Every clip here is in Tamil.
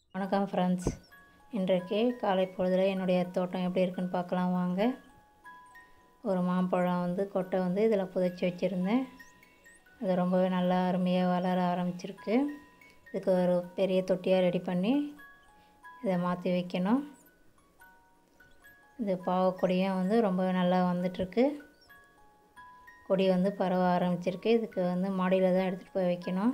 வணக்கம் ஃப்ரெண்ட்ஸ் இன்றைக்கு காலை பொழுதில் என்னுடைய தோட்டம் எப்படி இருக்குன்னு பார்க்கலாம் வாங்க ஒரு மாம்பழம் வந்து கொட்டை வந்து இதில் புதைச்சி வச்சுருந்தேன் அது ரொம்பவே நல்லா அருமையாக வளர ஆரம்பிச்சிருக்கு இதுக்கு ஒரு பெரிய தொட்டியாக ரெடி பண்ணி இதை மாற்றி வைக்கணும் இது பாவக்கொடியும் வந்து ரொம்பவே நல்லா வந்துட்டுருக்கு கொடி வந்து பரவ ஆரம்பிச்சிருக்கு இதுக்கு வந்து மாடியில் தான் எடுத்துகிட்டு போய் வைக்கணும்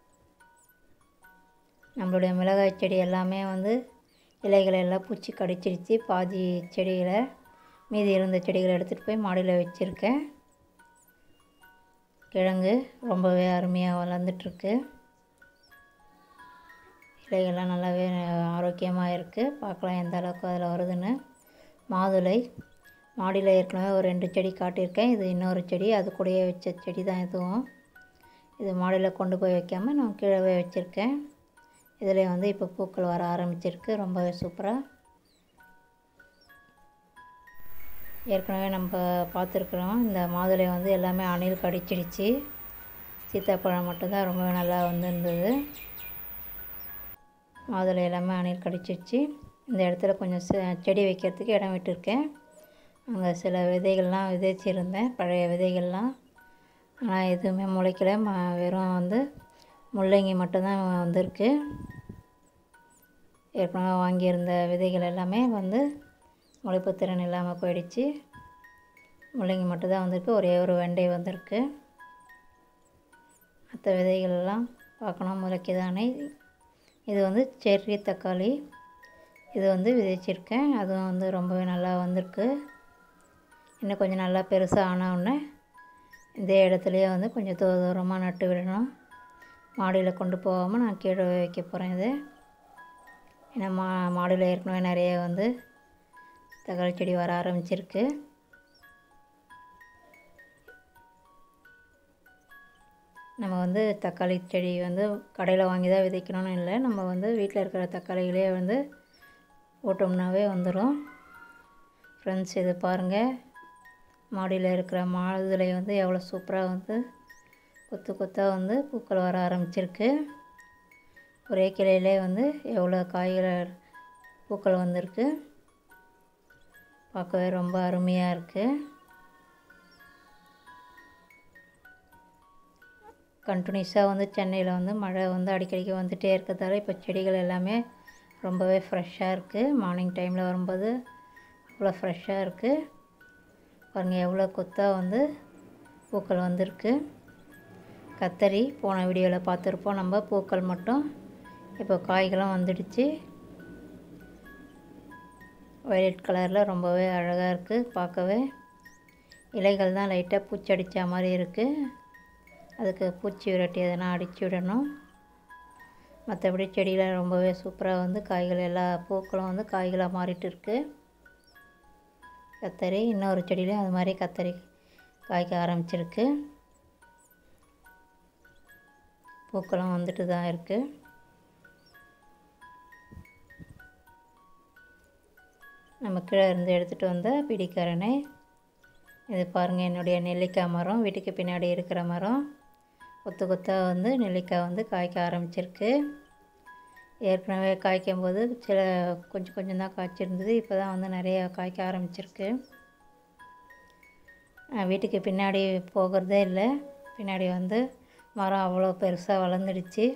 நம்மளுடைய மிளகாய் செடி எல்லாமே வந்து இலைகளை எல்லாம் பூச்சி கடிச்சிருச்சு பாதி செடிகளை மீதி இருந்த செடிகளை எடுத்துகிட்டு போய் மாடியில் வச்சுருக்கேன் கிழங்கு ரொம்பவே அருமையாக வளர்ந்துட்டுருக்கு இலைகள்லாம் நல்லாவே ஆரோக்கியமாக இருக்குது பார்க்கலாம் எந்த அளவுக்கு அதில் வருதுன்னு மாதுளை மாடியில் ஏற்கனவே ஒரு ரெண்டு செடி காட்டியிருக்கேன் இது இன்னொரு செடி அது கூடயே வச்ச செடி தான் இதுவும் இது மாடியில் கொண்டு போய் வைக்காமல் நான் கீழே வச்சுருக்கேன் இதில் வந்து இப்போ பூக்கள் வர ஆரம்பிச்சிருக்கு ரொம்பவே சூப்பராக ஏற்கனவே நம்ம பார்த்துருக்குறோம் இந்த மாதுளை வந்து எல்லாமே அணில் கடிச்சிடுச்சு சீத்தாப்பழம் மட்டும்தான் ரொம்பவே நல்லா வந்திருந்தது மாதுளை எல்லாமே அணில் கடிச்சிடுச்சு இந்த இடத்துல கொஞ்சம் செடி வைக்கிறதுக்கு இடம் விட்டுருக்கேன் அங்கே சில விதைகள்லாம் விதைச்சிருந்தேன் பழைய விதைகள்லாம் ஆனால் எதுவுமே முளைக்கல ம வெறும் வந்து முள்ளங்கி மட்டும்தான் வந்திருக்கு ஏற்கனவே வாங்கியிருந்த விதைகள் எல்லாமே வந்து முளைப்பு திறன் இல்லாமல் போயிடுச்சு முள்ளங்கி மட்டும்தான் வந்திருக்கு ஒரே ஒரு வெண்டை வந்திருக்கு மற்ற விதைகள் எல்லாம் பார்க்கணும் முளைக்குதானே இது வந்து செர்ரி தக்காளி இது வந்து விதைச்சிருக்கேன் அதுவும் வந்து ரொம்பவே நல்லா வந்திருக்கு இன்னும் கொஞ்சம் நல்லா பெருசாக ஆனவுடனே இதே இடத்துலையே வந்து கொஞ்சம் தூர தூரமாக நட்டு விடணும் மாடியில் கொண்டு போகாமல் நான் கீழே வைக்க போகிறேன் இது ஏன்னா மா மாடியில் ஏற்கனவே நிறைய வந்து தக்காளி செடி வர ஆரம்பிச்சிருக்கு நம்ம வந்து தக்காளி செடி வந்து கடையில் வாங்கி தான் விதைக்கணும்னு இல்லை நம்ம வந்து வீட்டில் இருக்கிற தக்காளிகளே வந்து போட்டோம்னாவே வந்துடும் ஃப்ரெண்ட்ஸ் இது பாருங்கள் மாடியில் இருக்கிற மாதுளை வந்து எவ்வளோ சூப்பராக வந்து கொத்து கொத்தாக வந்து பூக்கள் வர ஆரம்பிச்சிருக்கு ஒரே கிளையிலே வந்து எவ்வளோ காய்கள் பூக்கள் வந்திருக்கு பார்க்கவே ரொம்ப அருமையாக இருக்குது கண்டினியூஸாக வந்து சென்னையில் வந்து மழை வந்து அடிக்கடிக்கு வந்துகிட்டே இருக்கிறதால இப்போ செடிகள் எல்லாமே ரொம்பவே ஃப்ரெஷ்ஷாக இருக்குது மார்னிங் டைமில் வரும்போது அவ்வளோ ஃப்ரெஷ்ஷாக இருக்குது பாருங்கள் எவ்வளோ கொத்தாக வந்து பூக்கள் வந்திருக்கு கத்தரி போன வீடியோவில் பார்த்துருப்போம் நம்ம பூக்கள் மட்டும் இப்போ காய்களும் வந்துடுச்சு வயலட் கலரில் ரொம்பவே அழகாக இருக்குது பார்க்கவே இலைகள் தான் லைட்டாக பூச்சி அடித்த மாதிரி இருக்குது அதுக்கு பூச்சி விரட்டி எதனா அடித்து விடணும் மற்றபடி செடியில் ரொம்பவே சூப்பராக வந்து காய்கள் எல்லா பூக்களும் வந்து காய்களாக மாறிட்டு இருக்குது கத்தரி இன்னொரு செடியிலையும் அது மாதிரி கத்தரி காய்க்க ஆரம்பிச்சிருக்கு பூக்களும் வந்துட்டு தான் இருக்குது நம்ம கீழே இருந்து எடுத்துகிட்டு வந்த பிடிக்கரணை இது பாருங்கள் என்னுடைய நெல்லிக்காய் மரம் வீட்டுக்கு பின்னாடி இருக்கிற மரம் கொத்து கொத்தாக வந்து நெல்லிக்காய் வந்து காய்க்க ஆரம்பிச்சிருக்கு ஏற்கனவே காய்க்கும் போது சில கொஞ்சம் கொஞ்சம் தான் காய்ச்சிருந்தது இப்போ தான் வந்து நிறைய காய்க்க ஆரம்பிச்சிருக்கு வீட்டுக்கு பின்னாடி போகிறதே இல்லை பின்னாடி வந்து மரம் அவ்வளோ பெருசாக வளர்ந்துடுச்சு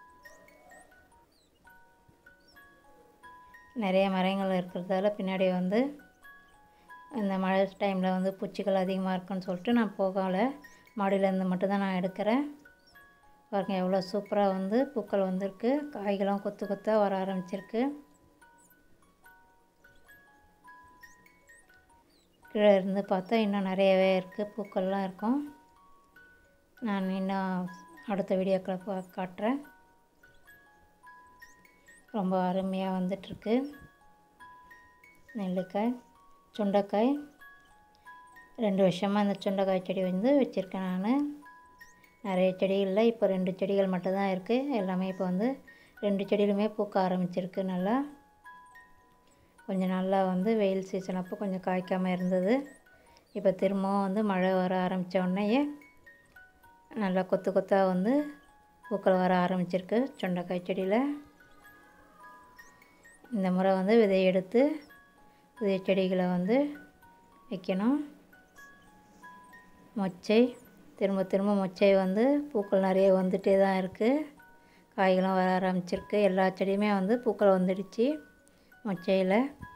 நிறைய மரங்கள் இருக்கிறதால பின்னாடி வந்து இந்த மழை டைமில் வந்து பூச்சிகள் அதிகமாக இருக்குன்னு சொல்லிட்டு நான் போகலை மாடியிலேருந்து மட்டும்தான் நான் எடுக்கிறேன் பாருங்க எவ்வளோ சூப்பராக வந்து பூக்கள் வந்திருக்கு காய்களும் கொத்து கொத்தாக வர ஆரம்பிச்சிருக்கு கீழே இருந்து பார்த்தா இன்னும் நிறையவே இருக்குது பூக்கள்லாம் இருக்கும் நான் இன்னும் அடுத்த வீடியோக்களை பா காட்டுறேன் ரொம்ப அருமையாக வந்துட்டுருக்கு நெல்லிக்காய் சுண்டைக்காய் ரெண்டு வருஷமாக இந்த சுண்டைக்காய் செடி வந்து வச்சுருக்கேன் நான் நிறைய செடிகளில் இப்போ ரெண்டு செடிகள் மட்டும்தான் இருக்குது எல்லாமே இப்போ வந்து ரெண்டு செடியிலுமே பூக்க ஆரம்பிச்சிருக்கு நல்லா கொஞ்சம் நல்லா வந்து வெயில் சீசன் அப்போ கொஞ்சம் காய்க்காமல் இருந்தது இப்போ திரும்பவும் வந்து மழை வர ஆரம்பித்த உடனேயே நல்லா கொத்து கொத்தாக வந்து பூக்கள் வர ஆரம்பிச்சிருக்கு சுண்டைக்காய் செடியில் இந்த முறை வந்து விதை எடுத்து விதை செடிகளை வந்து வைக்கணும் மொச்சை திரும்ப திரும்ப மொச்சை வந்து பூக்கள் நிறைய வந்துகிட்டே தான் இருக்குது காய்களும் வர ஆரம்பிச்சிருக்கு எல்லா செடியுமே வந்து பூக்கள் வந்துடுச்சு மொச்சையில்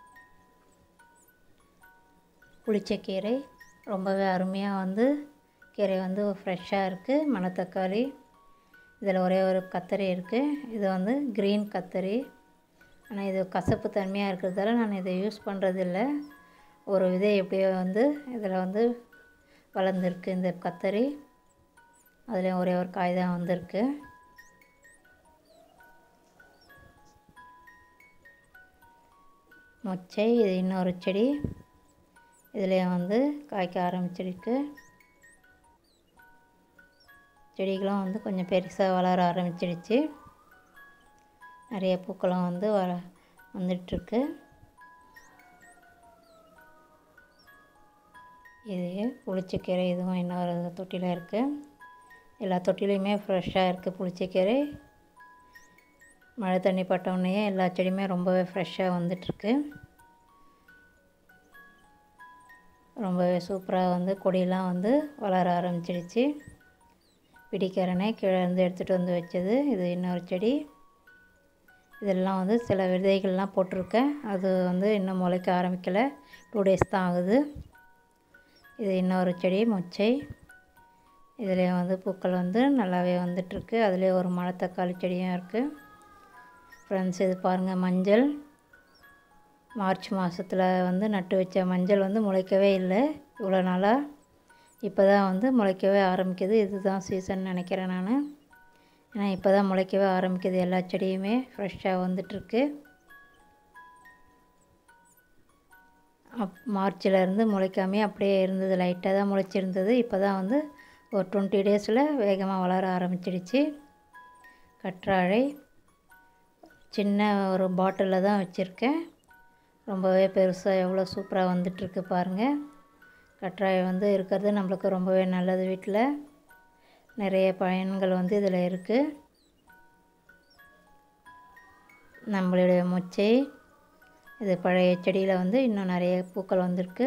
புளிச்சக்கீரை ரொம்பவே அருமையாக வந்து கீரை வந்து ஃப்ரெஷ்ஷாக இருக்குது மணத்தக்காளி இதில் ஒரே ஒரு கத்தரி இருக்குது இது வந்து க்ரீன் கத்தரி ஆனால் இது கசப்பு தன்மையாக இருக்கிறதால நான் இதை யூஸ் பண்ணுறதில்ல ஒரு விதை எப்படியோ வந்து இதில் வந்து வளர்ந்துருக்கு இந்த கத்தரி அதில் ஒரே ஒரு காய் தான் வந்திருக்கு மொச்சை இது இன்னொரு செடி இதுலேயும் வந்து காய்க்க ஆரம்பிச்சிருக்கு செடிகளும் வந்து கொஞ்சம் பெருசாக வளர ஆரம்பிச்சிடுச்சு நிறைய பூக்களும் வந்து வர வந்துட்டுருக்கு இது புளிச்சக்கீரை இதுவும் இன்னொரு தொட்டியில் இருக்குது எல்லா தொட்டிலையுமே ஃப்ரெஷ்ஷாக இருக்குது புளிச்சக்கீரை மழை தண்ணி பட்டவுடனே எல்லா செடியுமே ரொம்பவே ஃப்ரெஷ்ஷாக வந்துட்டுருக்கு ரொம்பவே சூப்பராக வந்து கொடியெலாம் வந்து வளர ஆரம்பிச்சிடுச்சு பிடிக்கரணை கீழே இருந்து எடுத்துகிட்டு வந்து வச்சது இது இன்னொரு செடி இதெல்லாம் வந்து சில விதைகள்லாம் போட்டிருக்கேன் அது வந்து இன்னும் முளைக்க ஆரம்பிக்கலை டூ டேஸ் தான் ஆகுது இது இன்னொரு செடி மொச்சை இதில் வந்து பூக்கள் வந்து நல்லாவே வந்துட்டுருக்கு அதுலேயே ஒரு மணத்தக்காளி செடியும் இருக்குது ஃப்ரெண்ட்ஸ் இது பாருங்கள் மஞ்சள் மார்ச் மாதத்தில் வந்து நட்டு வச்ச மஞ்சள் வந்து முளைக்கவே இல்லை இவ்வளோ நாளாக இப்போ தான் வந்து முளைக்கவே ஆரம்பிக்குது இதுதான் சீசன் நினைக்கிறேன் நான் ஏன்னா இப்போ தான் முளைக்கவே ஆரம்பிக்குது எல்லா செடியுமே ஃப்ரெஷ்ஷாக வந்துட்டுருக்கு அப் மார்ச்சில் இருந்து முளைக்காமே அப்படியே இருந்தது லைட்டாக தான் முளைச்சிருந்தது இப்போ தான் வந்து ஒரு டுவெண்ட்டி டேஸில் வேகமாக வளர ஆரம்பிச்சிடுச்சு கற்றாழை சின்ன ஒரு பாட்டிலில் தான் வச்சுருக்கேன் ரொம்பவே பெருசாக எவ்வளோ சூப்பராக வந்துட்டுருக்கு பாருங்கள் கற்றாழை வந்து இருக்கிறது நம்மளுக்கு ரொம்பவே நல்லது வீட்டில் நிறைய பயன்கள் வந்து இதில் இருக்குது நம்மளுடைய மொச்சை இது பழைய செடியில் வந்து இன்னும் நிறைய பூக்கள் வந்திருக்கு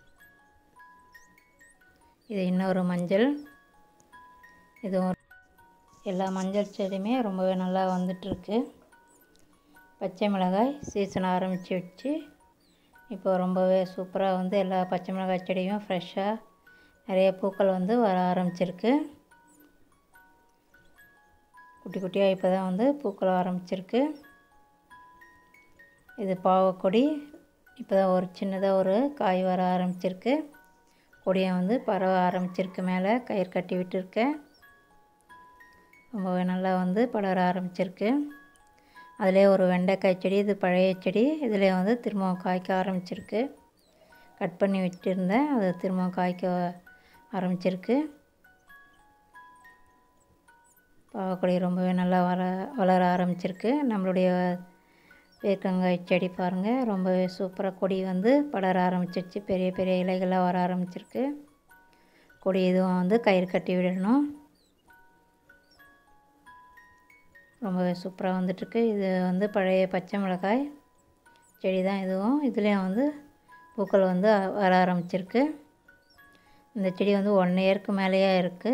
இது இன்னொரு மஞ்சள் இதுவும் எல்லா மஞ்சள் செடியுமே ரொம்பவே நல்லா வந்துட்டுருக்கு பச்சை மிளகாய் சீசன் ஆரம்பித்து வச்சு இப்போ ரொம்பவே சூப்பராக வந்து எல்லா பச்சை மிளகாய் செடியும் ஃப்ரெஷ்ஷாக நிறைய பூக்கள் வந்து வர ஆரம்பிச்சிருக்கு குட்டி குட்டியாக இப்போ தான் வந்து பூக்கள் ஆரம்பிச்சிருக்கு இது பாவக்கொடி இப்போ தான் ஒரு சின்னதாக ஒரு காய் வர ஆரம்பிச்சிருக்கு கொடியை வந்து பரவ ஆரம்பிச்சிருக்கு மேலே கயிறு கட்டி விட்டுருக்கேன் ரொம்பவே நல்லா வந்து படர ஆரம்பிச்சிருக்கு அதிலே ஒரு வெண்டைக்காய் செடி இது பழைய செடி இதில் வந்து திரும்பவும் காய்க்க ஆரம்பிச்சிருக்கு கட் பண்ணி வச்சுருந்தேன் அது திரும்பவும் காய்க்க ஆரம்பிச்சிருக்கு பாவக்கொடி ரொம்பவே நல்லா வர வளர ஆரம்பிச்சிருக்கு நம்மளுடைய வேர்க்கங்காய் செடி பாருங்கள் ரொம்பவே சூப்பராக கொடி வந்து படர ஆரம்பிச்சிருச்சு பெரிய பெரிய இலைகள்லாம் வர ஆரம்பிச்சிருக்கு கொடி இதுவும் வந்து கயிறு கட்டி விடணும் ரொம்பவே சூப்பராக வந்துட்டுருக்கு இது வந்து பழைய பச்சை மிளகாய் செடி தான் இதுவும் இதுலேயும் வந்து பூக்கள் வந்து வர ஆரம்பிச்சிருக்கு இந்த செடி வந்து ஒன் இயருக்கு மேலேயே இருக்குது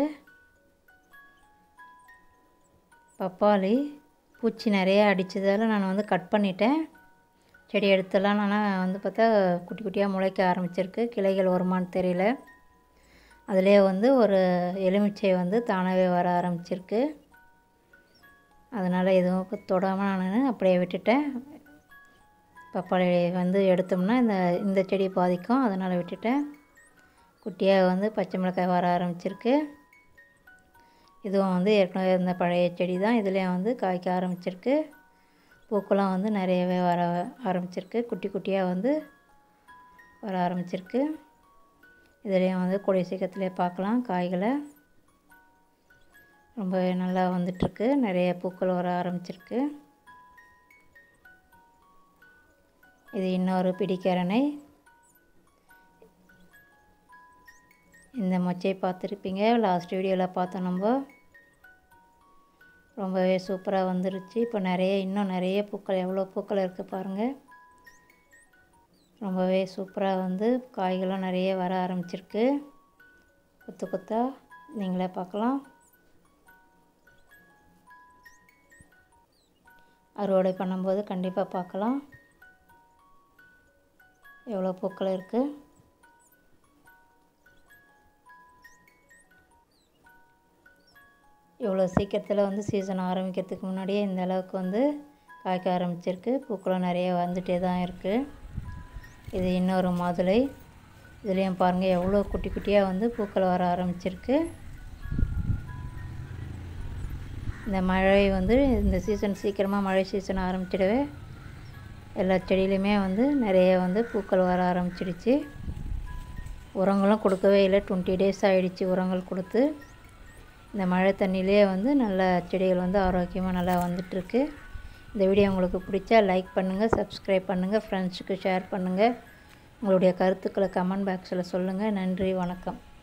பப்பாளி பூச்சி நிறைய அடித்ததால் நான் வந்து கட் பண்ணிட்டேன் செடி எடுத்தெல்லாம் நான் வந்து பார்த்தா குட்டி குட்டியாக முளைக்க ஆரம்பிச்சிருக்கு கிளைகள் வருமானு தெரியல அதிலே வந்து ஒரு எலுமிச்சை வந்து தானாகவே வர ஆரம்பிச்சிருக்கு அதனால் எதுவும் தொடாமல் நான் அப்படியே விட்டுட்டேன் பப்பாளி வந்து எடுத்தோம்னா இந்த இந்த செடி பாதிக்கும் அதனால் விட்டுட்டேன் குட்டியாக வந்து பச்சை மிளகாய் வர ஆரம்பிச்சிருக்கு இதுவும் வந்து ஏற்கனவே இருந்த பழைய செடி தான் இதுலேயும் வந்து காய்க்க ஆரம்பிச்சிருக்கு பூக்கெல்லாம் வந்து நிறையவே வர ஆரம்பிச்சிருக்கு குட்டி குட்டியாக வந்து வர ஆரம்பிச்சிருக்கு இதுலேயும் வந்து கொடி சீக்கிரத்துலேயே பார்க்கலாம் காய்களை ரொம்பவே நல்லா வந்துட்டுருக்கு நிறைய பூக்கள் வர ஆரம்பிச்சிருக்கு இது இன்னொரு பிடிக்கரணை இந்த மொச்சை பார்த்துருப்பீங்க லாஸ்ட் வீடியோவில் பார்த்தோம் நம்ம ரொம்பவே சூப்பராக வந்துருச்சு இப்போ நிறைய இன்னும் நிறைய பூக்கள் எவ்வளோ பூக்கள் இருக்குது பாருங்கள் ரொம்பவே சூப்பராக வந்து காய்களும் நிறைய வர ஆரம்பிச்சிருக்கு கொத்து கொத்தா நீங்களே பார்க்கலாம் அறுவடை பண்ணும்போது கண்டிப்பாக பார்க்கலாம் எவ்வளோ பூக்கள் இருக்குது இவ்வளோ சீக்கிரத்தில் வந்து சீசன் ஆரம்பிக்கிறதுக்கு முன்னாடியே இந்த அளவுக்கு வந்து காய்க்க ஆரம்பிச்சிருக்கு பூக்களும் நிறைய வந்துகிட்டே தான் இருக்குது இது இன்னொரு மாதுளை இதுலேயும் பாருங்கள் எவ்வளோ குட்டி குட்டியாக வந்து பூக்கள் வர ஆரம்பிச்சிருக்கு இந்த மழை வந்து இந்த சீசன் சீக்கிரமாக மழை சீசன் ஆரம்பிச்சிடவே எல்லா செடியிலையுமே வந்து நிறைய வந்து பூக்கள் வர ஆரம்பிச்சிடுச்சு உரங்களும் கொடுக்கவே இல்லை டுவெண்ட்டி டேஸ் ஆகிடுச்சு உரங்கள் கொடுத்து இந்த மழை தண்ணியிலே வந்து நல்ல செடிகள் வந்து ஆரோக்கியமாக நல்லா வந்துட்டுருக்கு இந்த வீடியோ உங்களுக்கு பிடிச்சா லைக் பண்ணுங்கள் சப்ஸ்கிரைப் பண்ணுங்கள் ஃப்ரெண்ட்ஸுக்கு ஷேர் பண்ணுங்கள் உங்களுடைய கருத்துக்களை கமெண்ட் பாக்ஸில் சொல்லுங்கள் நன்றி வணக்கம்